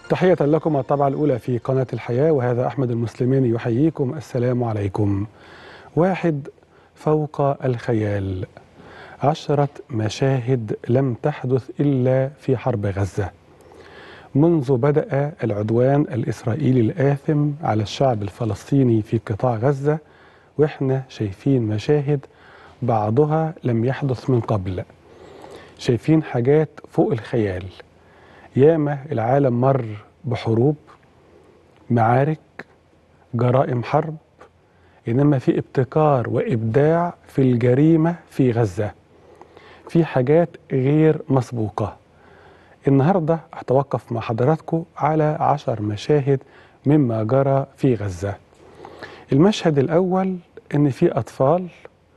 تحية لكم الطبعة الأولى في قناة الحياة وهذا أحمد المسلمين يحييكم السلام عليكم واحد فوق الخيال عشرة مشاهد لم تحدث إلا في حرب غزة منذ بدأ العدوان الإسرائيلي الآثم على الشعب الفلسطيني في قطاع غزة وإحنا شايفين مشاهد بعضها لم يحدث من قبل شايفين حاجات فوق الخيال ياما العالم مر بحروب معارك جرائم حرب انما في ابتكار وابداع في الجريمه في غزه في حاجات غير مسبوقه النهارده هتوقف مع حضراتكم على عشر مشاهد مما جرى في غزه المشهد الاول ان في اطفال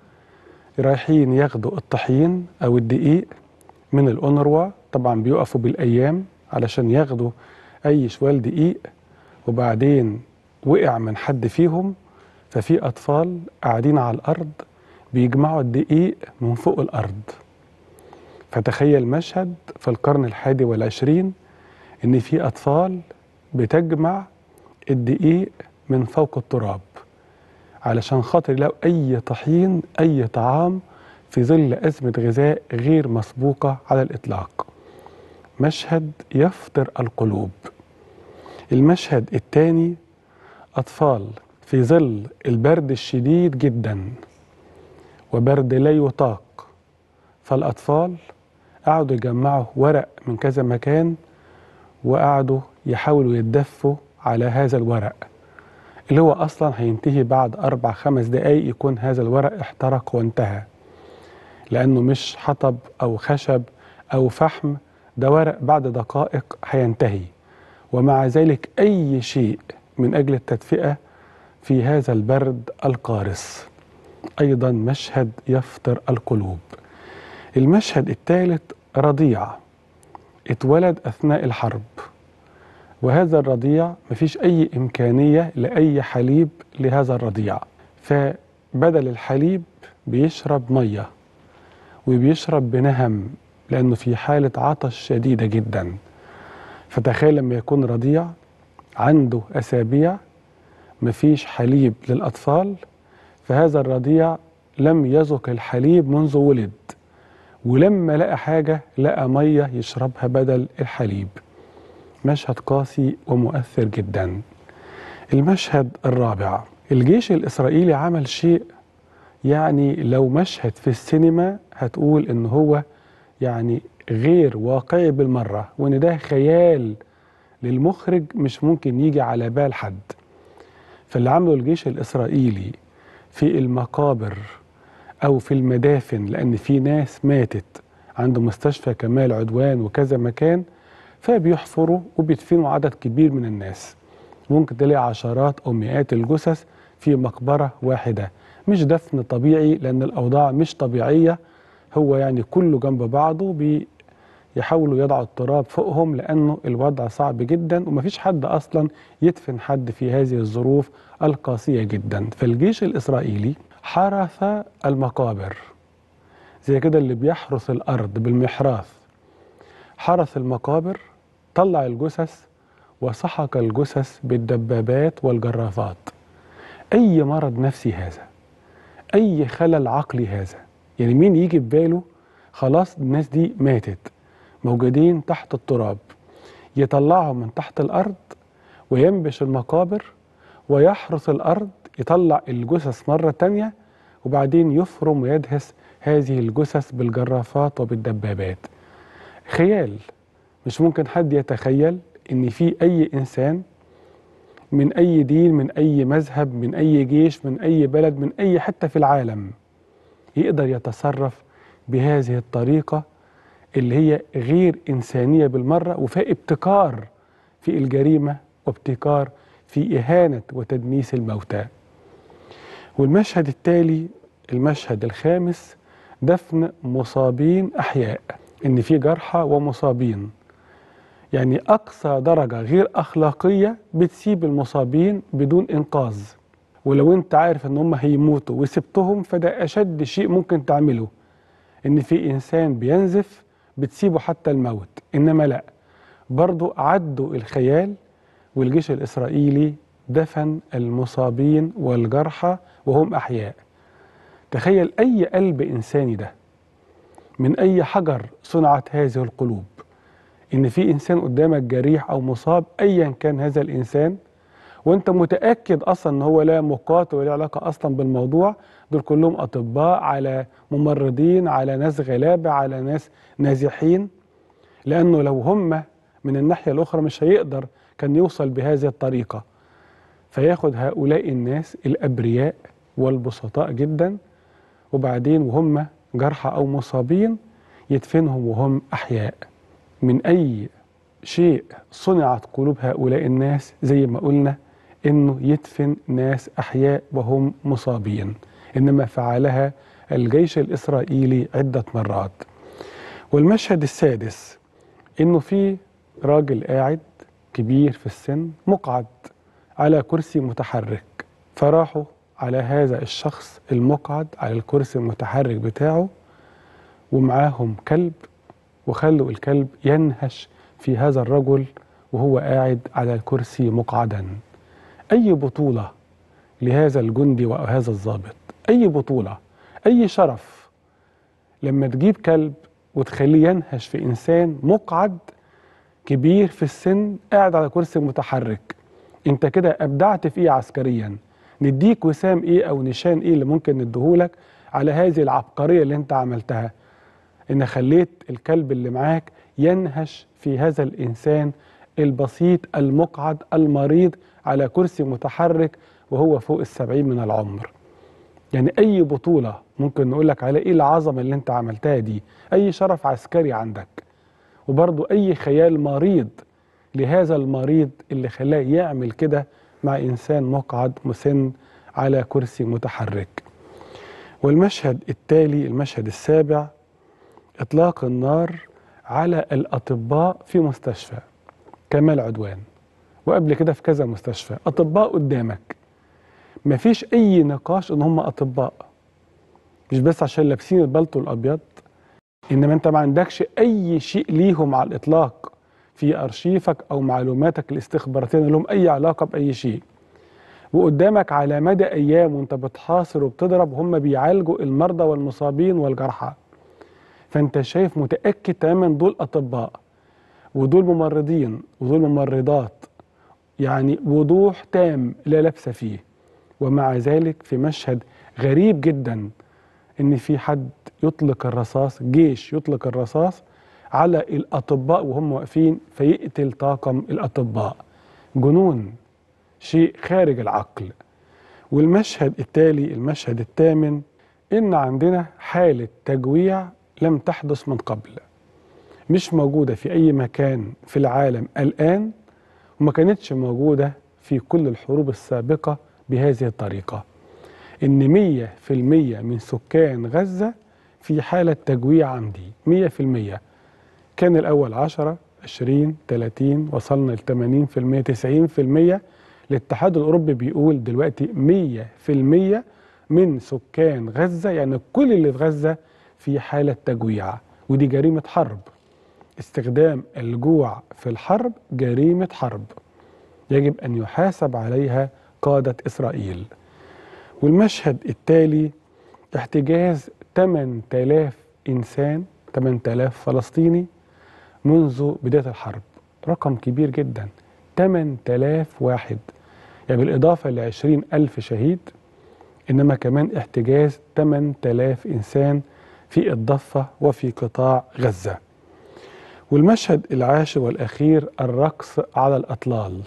رايحين ياخدوا الطحين او الدقيق من الأونروا طبعا بيقفوا بالأيام علشان ياخدوا أي شوال دقيق وبعدين وقع من حد فيهم ففي أطفال قاعدين على الأرض بيجمعوا الدقيق من فوق الأرض فتخيل مشهد في القرن الحادي والعشرين إن في أطفال بتجمع الدقيق من فوق التراب علشان خاطر يلاقوا أي طحين أي طعام في ظل أزمة غذاء غير مسبوقة على الإطلاق مشهد يفطر القلوب المشهد الثاني أطفال في ظل البرد الشديد جدا وبرد لا يطاق فالأطفال قعدوا يجمعوا ورق من كذا مكان وقعدوا يحاولوا يتدفوا على هذا الورق اللي هو أصلا هينتهي بعد أربع خمس دقايق يكون هذا الورق احترق وانتهى لأنه مش حطب أو خشب أو فحم ده ورق بعد دقائق هينتهي ومع ذلك أي شيء من أجل التدفئة في هذا البرد القارس أيضا مشهد يفطر القلوب المشهد الثالث رضيع اتولد أثناء الحرب وهذا الرضيع مفيش أي إمكانية لأي حليب لهذا الرضيع فبدل الحليب بيشرب ميه وبيشرب بنهم لأنه في حالة عطش شديدة جدا فتخيل لما يكون رضيع عنده أسابيع مفيش حليب للأطفال فهذا الرضيع لم يذق الحليب منذ ولد ولما لقى حاجة لقى مية يشربها بدل الحليب مشهد قاسي ومؤثر جدا المشهد الرابع الجيش الإسرائيلي عمل شيء يعني لو مشهد في السينما هتقول ان هو يعني غير واقعي بالمرة وان ده خيال للمخرج مش ممكن يجي على بال حد فاللي عمله الجيش الإسرائيلي في المقابر أو في المدافن لأن في ناس ماتت عند مستشفى كمال عدوان وكذا مكان فبيحفروا وبيدفنوا عدد كبير من الناس ممكن تلاقي عشرات أو مئات الجثث في مقبرة واحدة مش دفن طبيعي لأن الأوضاع مش طبيعية هو يعني كله جنب بعضه بيحاولوا يضعوا التراب فوقهم لأنه الوضع صعب جدا ومفيش حد أصلا يدفن حد في هذه الظروف القاسية جدا فالجيش الإسرائيلي حرث المقابر زي كده اللي بيحرث الأرض بالمحراث حرث المقابر طلع الجثث وسحق الجثث بالدبابات والجرافات أي مرض نفسي هذا أي خلل عقلي هذا يعني مين يجي بباله خلاص الناس دي ماتت موجودين تحت التراب يطلعهم من تحت الأرض وينبش المقابر ويحرث الأرض يطلع الجثث مرة تانية وبعدين يفرم ويدهس هذه الجثث بالجرافات وبالدبابات خيال مش ممكن حد يتخيل ان في اي انسان من اي دين من اي مذهب من اي جيش من اي بلد من اي حته في العالم يقدر يتصرف بهذه الطريقه اللي هي غير انسانيه بالمره وفيها ابتكار في الجريمه وابتكار في اهانه وتدنيس الموتى والمشهد التالي المشهد الخامس دفن مصابين احياء ان في جرحى ومصابين يعني اقصى درجه غير اخلاقيه بتسيب المصابين بدون انقاذ ولو انت عارف ان هم هيموتوا وسبتهم فده اشد شيء ممكن تعمله ان في انسان بينزف بتسيبه حتى الموت انما لا برضو عدوا الخيال والجيش الإسرائيلي دفن المصابين والجرحى وهم أحياء تخيل أي قلب إنساني ده من أي حجر صنعت هذه القلوب إن في إنسان قدامك جريح أو مصاب أيا كان هذا الإنسان وأنت متأكد أصلا أن هو لا مقاتل ولا علاقة أصلا بالموضوع دول كلهم أطباء على ممرضين على ناس غلابة على ناس نازحين لأنه لو هم من الناحية الأخرى مش هيقدر كان يوصل بهذه الطريقة فياخد هؤلاء الناس الأبرياء والبسطاء جدا وبعدين وهم جرحى أو مصابين يدفنهم وهم أحياء من أي شيء صنعت قلوب هؤلاء الناس زي ما قلنا إنه يدفن ناس أحياء وهم مصابين إنما فعلها الجيش الإسرائيلي عدة مرات والمشهد السادس إنه في راجل قاعد كبير في السن مقعد على كرسي متحرك فراحوا على هذا الشخص المقعد على الكرسي المتحرك بتاعه ومعاهم كلب وخلوا الكلب ينهش في هذا الرجل وهو قاعد على الكرسي مقعدا أي بطولة لهذا الجندي وهذا الضابط أي بطولة أي شرف لما تجيب كلب وتخليه ينهش في إنسان مقعد كبير في السن قاعد على كرسي متحرك انت كده ابدعت في ايه عسكريا نديك وسام ايه او نشان ايه اللي ممكن نديهولك على هذه العبقريه اللي انت عملتها ان خليت الكلب اللي معاك ينهش في هذا الانسان البسيط المقعد المريض على كرسي متحرك وهو فوق السبعين من العمر يعني اي بطوله ممكن نقول لك على ايه العظمه اللي انت عملتها دي اي شرف عسكري عندك وبرضه اي خيال مريض لهذا المريض اللي خلاه يعمل كده مع انسان مقعد مسن على كرسي متحرك والمشهد التالي المشهد السابع اطلاق النار على الاطباء في مستشفى كمال عدوان وقبل كده في كذا مستشفى اطباء قدامك مفيش اي نقاش ان هم اطباء مش بس عشان لابسين البلطو الابيض انما انت ما عندكش اي شيء ليهم على الاطلاق في ارشيفك او معلوماتك الاستخباراتيه لهم اي علاقه باي شيء وقدامك على مدى ايام وانت بتحاصر وبتضرب هم بيعالجوا المرضى والمصابين والجرحى فانت شايف متاكد تماما دول اطباء ودول ممرضين ودول ممرضات يعني وضوح تام لا لبس فيه ومع ذلك في مشهد غريب جدا ان في حد يطلق الرصاص جيش يطلق الرصاص على الاطباء وهم واقفين فيقتل طاقم الاطباء جنون شيء خارج العقل والمشهد التالي المشهد الثامن ان عندنا حاله تجويع لم تحدث من قبل مش موجوده في اي مكان في العالم الان وما كانتش موجوده في كل الحروب السابقه بهذه الطريقه ان مية في المية من سكان غزة في حالة تجويع عمدي مية في المية كان الأول عشرة عشرين تلاتين وصلنا لتمانين في المية تسعين في المية الاتحاد الأوروبي بيقول دلوقتي مية في المية من سكان غزة يعني كل اللي في غزة في حالة تجويع ودي جريمة حرب استخدام الجوع في الحرب جريمة حرب يجب أن يحاسب عليها قادة إسرائيل والمشهد التالي احتجاز 8000 إنسان 8000 فلسطيني منذ بداية الحرب رقم كبير جدا 8000 واحد يعني بالإضافة ل 20 ألف شهيد إنما كمان احتجاز 8000 إنسان في الضفة وفي قطاع غزة والمشهد العاشر والأخير الرقص على الأطلال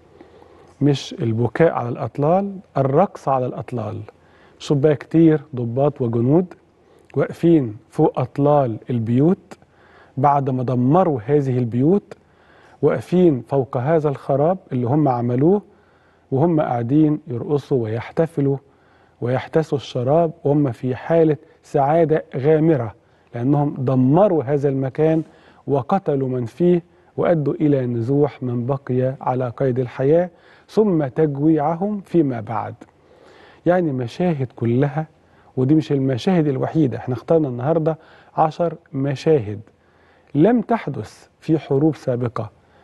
مش البكاء على الأطلال الرقص على الأطلال شوف بقى كتير ضباط وجنود واقفين فوق أطلال البيوت بعد ما دمروا هذه البيوت واقفين فوق هذا الخراب اللي هم عملوه وهم قاعدين يرقصوا ويحتفلوا ويحتسوا الشراب وهم في حالة سعادة غامرة لأنهم دمروا هذا المكان وقتلوا من فيه وأدوا إلى نزوح من بقي على قيد الحياة ثم تجويعهم فيما بعد يعني مشاهد كلها ودي مش المشاهد الوحيدة احنا اخترنا النهاردة عشر مشاهد لم تحدث في حروب سابقة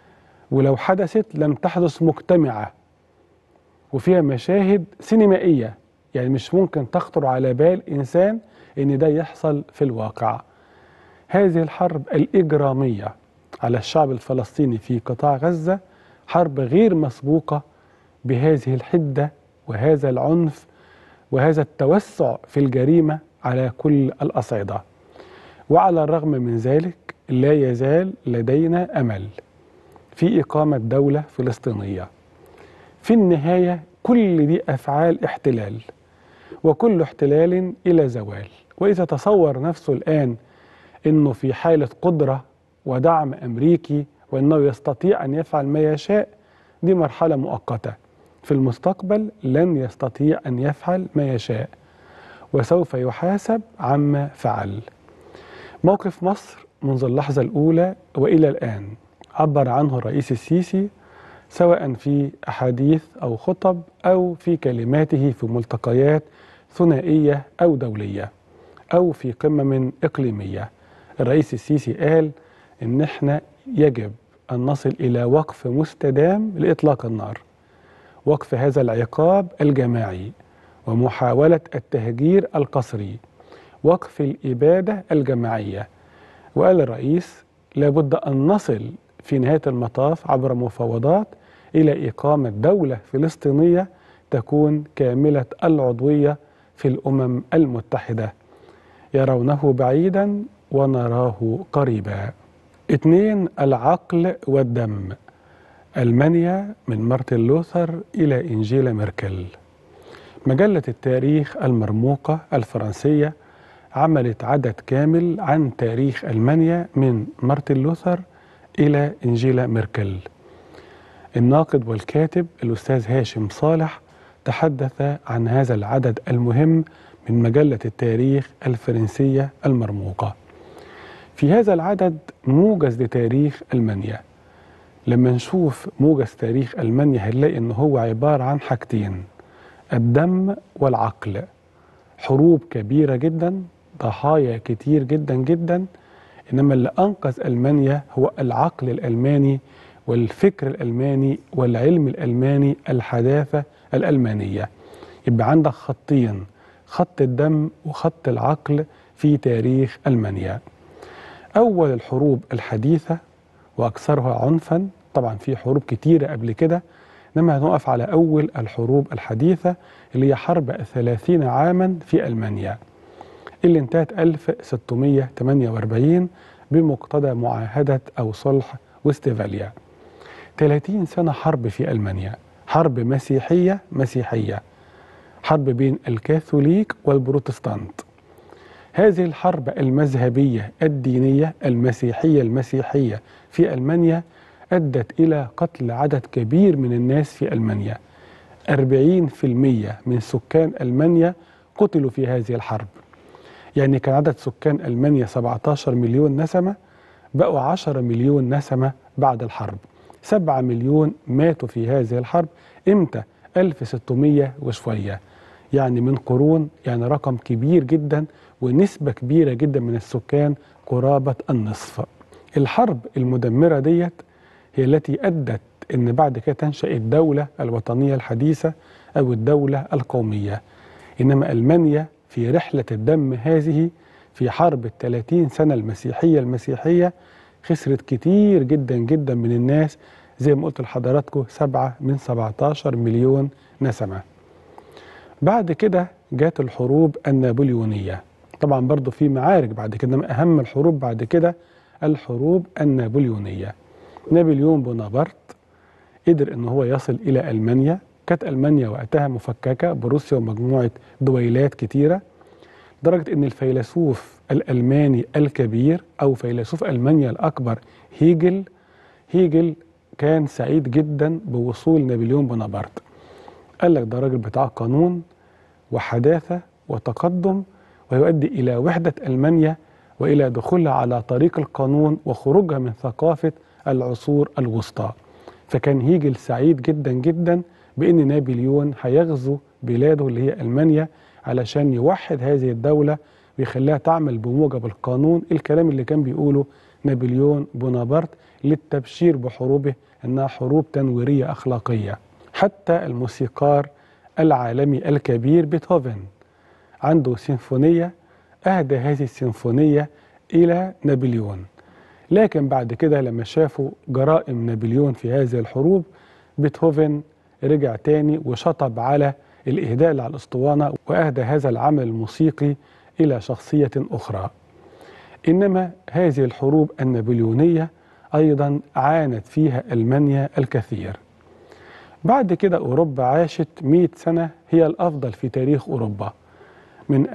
ولو حدثت لم تحدث مجتمعة وفيها مشاهد سينمائية يعني مش ممكن تخطر على بال إنسان إن ده يحصل في الواقع هذه الحرب الإجرامية على الشعب الفلسطيني في قطاع غزة حرب غير مسبوقة بهذه الحدة وهذا العنف وهذا التوسع في الجريمة على كل الأصعدة وعلى الرغم من ذلك لا يزال لدينا أمل في إقامة دولة فلسطينية في النهاية كل دي أفعال احتلال وكل احتلال إلى زوال وإذا تصور نفسه الآن أنه في حالة قدرة ودعم أمريكي وأنه يستطيع أن يفعل ما يشاء دي مرحلة مؤقتة في المستقبل لن يستطيع أن يفعل ما يشاء وسوف يحاسب عما فعل موقف مصر منذ اللحظة الأولى وإلى الآن عبر عنه الرئيس السيسي سواء في أحاديث أو خطب أو في كلماته في ملتقيات ثنائية أو دولية أو في قمم إقليمية الرئيس السيسي قال إن إحنا يجب أن نصل إلى وقف مستدام لإطلاق النار وقف هذا العقاب الجماعي ومحاولة التهجير القسري وقف الإبادة الجماعية وقال الرئيس لابد أن نصل في نهاية المطاف عبر مفاوضات إلى إقامة دولة فلسطينية تكون كاملة العضوية في الأمم المتحدة يرونه بعيدا ونراه قريبا اثنين العقل والدم ألمانيا من مارتن لوثر إلى إنجيلا ميركل مجلة التاريخ المرموقة الفرنسية عملت عدد كامل عن تاريخ ألمانيا من مارتن لوثر إلى إنجيلا ميركل الناقد والكاتب الأستاذ هاشم صالح تحدث عن هذا العدد المهم من مجلة التاريخ الفرنسية المرموقة في هذا العدد موجز لتاريخ ألمانيا لما نشوف موجز تاريخ ألمانيا هنلاقي إن هو عبارة عن حاجتين الدم والعقل حروب كبيرة جدا ضحايا كتير جدا جدا إنما اللي أنقذ ألمانيا هو العقل الألماني والفكر الألماني والعلم الألماني الحداثة الألمانية يبقى عندك خطين خط الدم وخط العقل في تاريخ ألمانيا أول الحروب الحديثة وأكثرها عنفا طبعا في حروب كتيرة قبل كده إنما هنقف على أول الحروب الحديثة اللي هي حرب الثلاثين عاما في ألمانيا اللي انتهت 1648 بمقتضى معاهدة أو صلح وستفاليا 30 سنة حرب في ألمانيا حرب مسيحية مسيحية حرب بين الكاثوليك والبروتستانت هذه الحرب المذهبية الدينية المسيحية المسيحية في ألمانيا أدت إلى قتل عدد كبير من الناس في ألمانيا 40% من سكان ألمانيا قتلوا في هذه الحرب يعني كان عدد سكان ألمانيا 17 مليون نسمة بقوا 10 مليون نسمة بعد الحرب 7 مليون ماتوا في هذه الحرب امتى 1600 وشوية يعني من قرون يعني رقم كبير جدا ونسبة كبيرة جدا من السكان قرابة النصف الحرب المدمرة ديت هي التي أدت أن بعد كده تنشأ الدولة الوطنية الحديثة أو الدولة القومية إنما ألمانيا في رحلة الدم هذه في حرب الثلاثين سنة المسيحية المسيحية خسرت كتير جدا جدا من الناس زي ما قلت لحضراتكم سبعة من 17 مليون نسمة بعد كده جات الحروب النابليونية طبعا برضو في معارك بعد كده من أهم الحروب بعد كده الحروب النابليونية نابليون بونابرت قدر ان هو يصل الى المانيا كانت المانيا وقتها مفككه بروسيا ومجموعه دويلات كتيره لدرجه ان الفيلسوف الالماني الكبير او فيلسوف المانيا الاكبر هيجل هيجل كان سعيد جدا بوصول نابليون بونابرت قال لك ده راجل بتاع قانون وحداثه وتقدم ويؤدي الى وحده المانيا والى دخولها على طريق القانون وخروجها من ثقافه العصور الوسطى فكان هيجل سعيد جدا جدا بان نابليون هيغزو بلاده اللي هي المانيا علشان يوحد هذه الدوله ويخليها تعمل بموجب القانون الكلام اللي كان بيقوله نابليون بونابرت للتبشير بحروبه أنها حروب تنويرية أخلاقية حتى الموسيقار العالمي الكبير بيتهوفن عنده سيمفونية أهدى هذه السيمفونية إلى نابليون لكن بعد كده لما شافوا جرائم نابليون في هذه الحروب بيتهوفن رجع تاني وشطب على الإهداء على الأسطوانة وأهدى هذا العمل الموسيقي إلى شخصية أخرى إنما هذه الحروب النابليونية أيضا عانت فيها ألمانيا الكثير بعد كده أوروبا عاشت 100 سنة هي الأفضل في تاريخ أوروبا من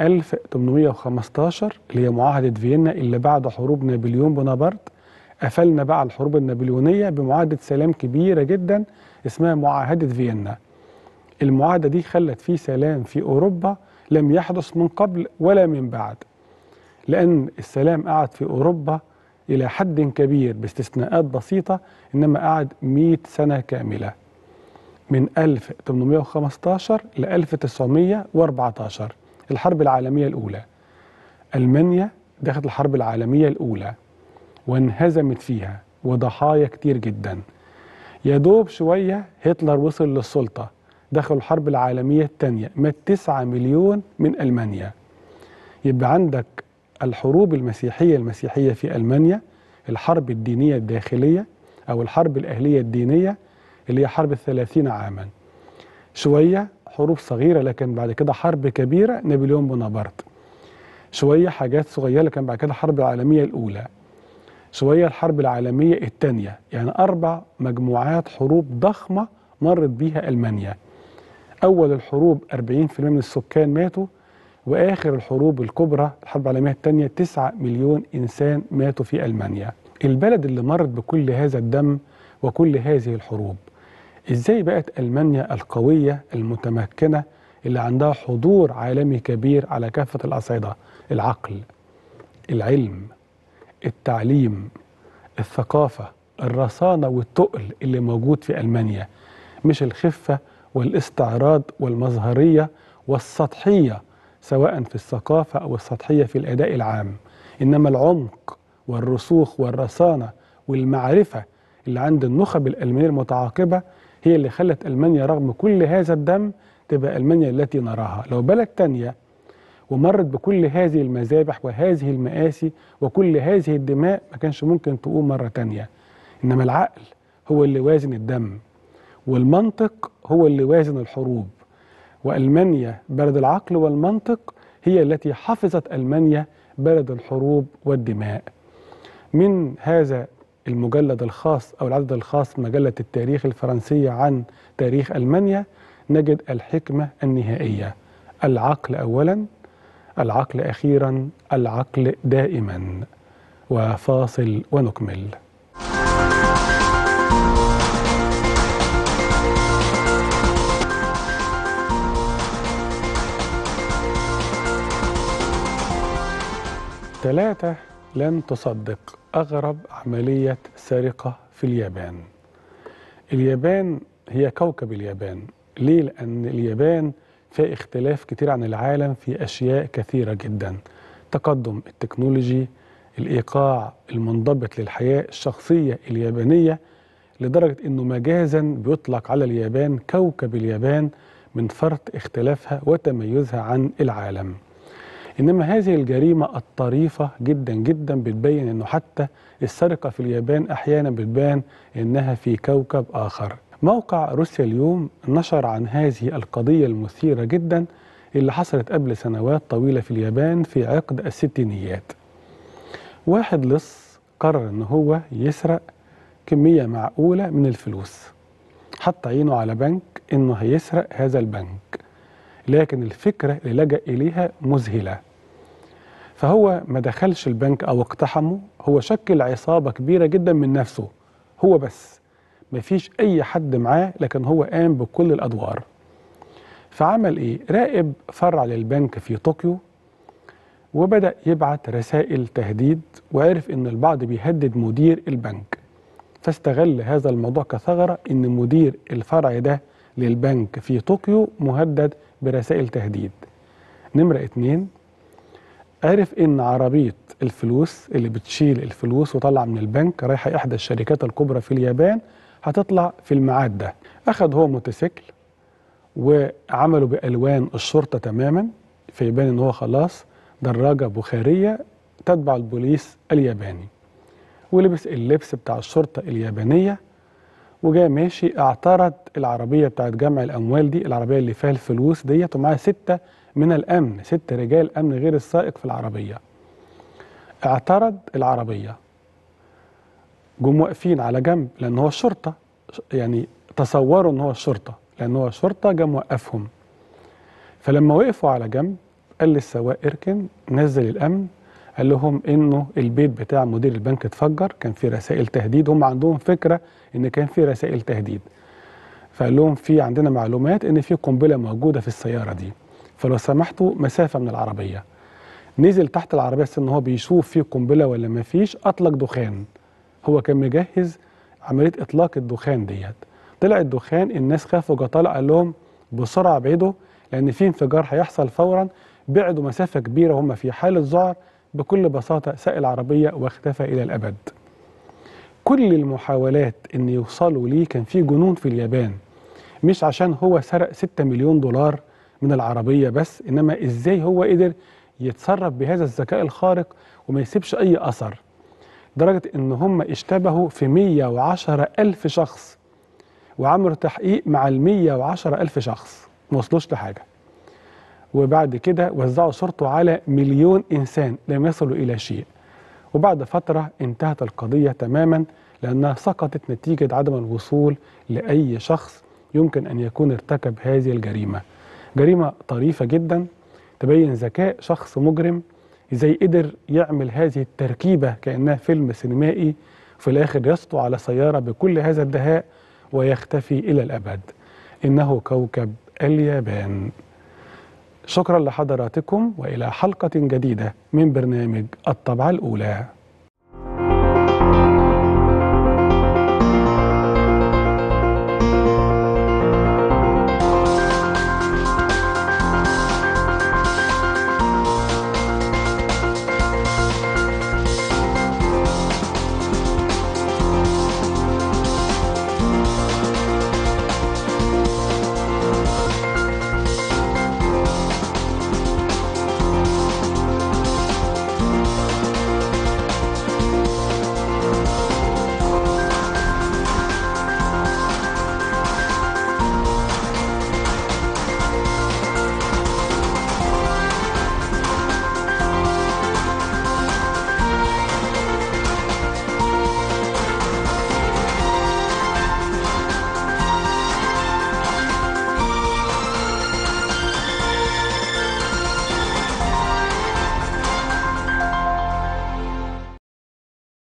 1815 اللي هي معاهدة فيينا اللي بعد حروب نابليون بونابرت قفلنا بقى الحروب النابليونية بمعاهدة سلام كبيرة جدا اسمها معاهدة فيينا المعاهدة دي خلت في سلام في أوروبا لم يحدث من قبل ولا من بعد لأن السلام قعد في أوروبا إلى حد كبير باستثناءات بسيطة إنما قعد 100 سنة كاملة من 1815 ل 1914 الحرب العالمية الأولى ألمانيا دخلت الحرب العالمية الأولى وانهزمت فيها وضحايا كتير جدا يا دوب شوية هتلر وصل للسلطة دخلوا الحرب العالمية الثانية مات 9 مليون من ألمانيا يبقى عندك الحروب المسيحية المسيحية في ألمانيا الحرب الدينية الداخلية أو الحرب الأهلية الدينية اللي هي حرب الثلاثين عاما شوية حروب صغيرة لكن بعد كده حرب كبيرة نابليون بونابرت شوية حاجات صغيرة لكن بعد كده الحرب العالمية الأولى شوية الحرب العالمية الثانية يعني أربع مجموعات حروب ضخمة مرت بيها ألمانيا أول الحروب 40% من السكان ماتوا وآخر الحروب الكبرى الحرب العالمية الثانية 9 مليون إنسان ماتوا في ألمانيا البلد اللي مرت بكل هذا الدم وكل هذه الحروب إزاي بقت ألمانيا القوية المتمكنة اللي عندها حضور عالمي كبير على كافة الأصعدة العقل العلم التعليم الثقافة الرصانة والتقل اللي موجود في ألمانيا مش الخفة والاستعراض والمظهرية والسطحية سواء في الثقافة أو السطحية في الأداء العام إنما العمق والرسوخ والرصانة والمعرفة اللي عند النخب الألمانية المتعاقبة هي اللي خلت ألمانيا رغم كل هذا الدم تبقى ألمانيا التي نراها لو بلد تانية ومرت بكل هذه المذابح وهذه المآسي وكل هذه الدماء ما كانش ممكن تقوم مرة تانية إنما العقل هو اللي وازن الدم والمنطق هو اللي وازن الحروب وألمانيا بلد العقل والمنطق هي التي حفظت ألمانيا بلد الحروب والدماء من هذا المجلد الخاص أو العدد الخاص مجلة التاريخ الفرنسية عن تاريخ ألمانيا نجد الحكمة النهائية العقل أولا العقل أخيرا العقل دائما وفاصل ونكمل ثلاثة لن تصدق أغرب عملية سرقة في اليابان اليابان هي كوكب اليابان ليه؟ لأن اليابان فيها اختلاف كتير عن العالم في أشياء كثيرة جدا تقدم التكنولوجي الإيقاع المنضبط للحياة الشخصية اليابانية لدرجة أنه مجازا بيطلق على اليابان كوكب اليابان من فرط اختلافها وتميزها عن العالم إنما هذه الجريمة الطريفة جدا جدا بتبين أنه حتى السرقة في اليابان أحيانا بتبان أنها في كوكب آخر موقع روسيا اليوم نشر عن هذه القضية المثيرة جدا اللي حصلت قبل سنوات طويلة في اليابان في عقد الستينيات واحد لص قرر ان هو يسرق كمية معقولة من الفلوس حط عينه على بنك انه هيسرق هذا البنك لكن الفكرة اللي لجأ إليها مذهلة فهو ما دخلش البنك أو اقتحمه هو شكل عصابة كبيرة جدا من نفسه هو بس ما فيش أي حد معاه لكن هو قام بكل الأدوار فعمل إيه؟ راقب فرع للبنك في طوكيو وبدأ يبعت رسائل تهديد وعرف إن البعض بيهدد مدير البنك فاستغل هذا الموضوع كثغرة إن مدير الفرع ده للبنك في طوكيو مهدد برسائل تهديد نمرة اتنين عرف ان عربيه الفلوس اللي بتشيل الفلوس وطلع من البنك رايحه احدى الشركات الكبرى في اليابان هتطلع في الميعاد ده اخذ هو موتوسيكل وعملوا بالوان الشرطه تماما فيبان ان هو خلاص دراجه بخاريه تتبع البوليس الياباني ولبس اللبس بتاع الشرطه اليابانيه وجاء ماشي اعترض العربيه بتاعت جمع الاموال دي العربيه اللي فيها الفلوس ديت ومعاها سته من الامن ست رجال امن غير السائق في العربيه اعترض العربيه جم واقفين على جنب لان هو الشرطه يعني تصوروا ان هو الشرطه لان هو الشرطه جه موقفهم فلما وقفوا على جنب قال للسواق اركن نزل الامن قال لهم انه البيت بتاع مدير البنك اتفجر كان في رسائل تهديد هم عندهم فكره ان كان في رسائل تهديد فقال لهم في عندنا معلومات ان في قنبله موجوده في السياره دي فلو سمحتوا مسافه من العربيه نزل تحت العربيه ان هو بيشوف في قنبله ولا ما فيش اطلق دخان هو كان مجهز عمليه اطلاق الدخان ديت طلع الدخان الناس خافوا جه طالع قال لهم بسرعه ابعدوا لان في انفجار هيحصل فورا بعدوا مسافه كبيره هم في حاله ذعر بكل بساطه ساق العربيه واختفى الى الابد كل المحاولات ان يوصلوا ليه كان في جنون في اليابان مش عشان هو سرق 6 مليون دولار من العربيه بس انما ازاي هو قدر يتصرف بهذا الذكاء الخارق وما يسيبش اي اثر لدرجه ان هم اشتبهوا في 110 الف شخص وعملوا تحقيق مع ال 110 الف شخص ما وصلوش لحاجه وبعد كده وزعوا صورته على مليون انسان لم يصلوا الى شيء وبعد فتره انتهت القضيه تماما لانها سقطت نتيجه عدم الوصول لاي شخص يمكن ان يكون ارتكب هذه الجريمه جريمه طريفه جدا تبين ذكاء شخص مجرم ازاي قدر يعمل هذه التركيبه كانها فيلم سينمائي في الاخر يسطو على سياره بكل هذا الدهاء ويختفي الى الابد انه كوكب اليابان شكرا لحضراتكم والى حلقه جديده من برنامج الطبعه الاولى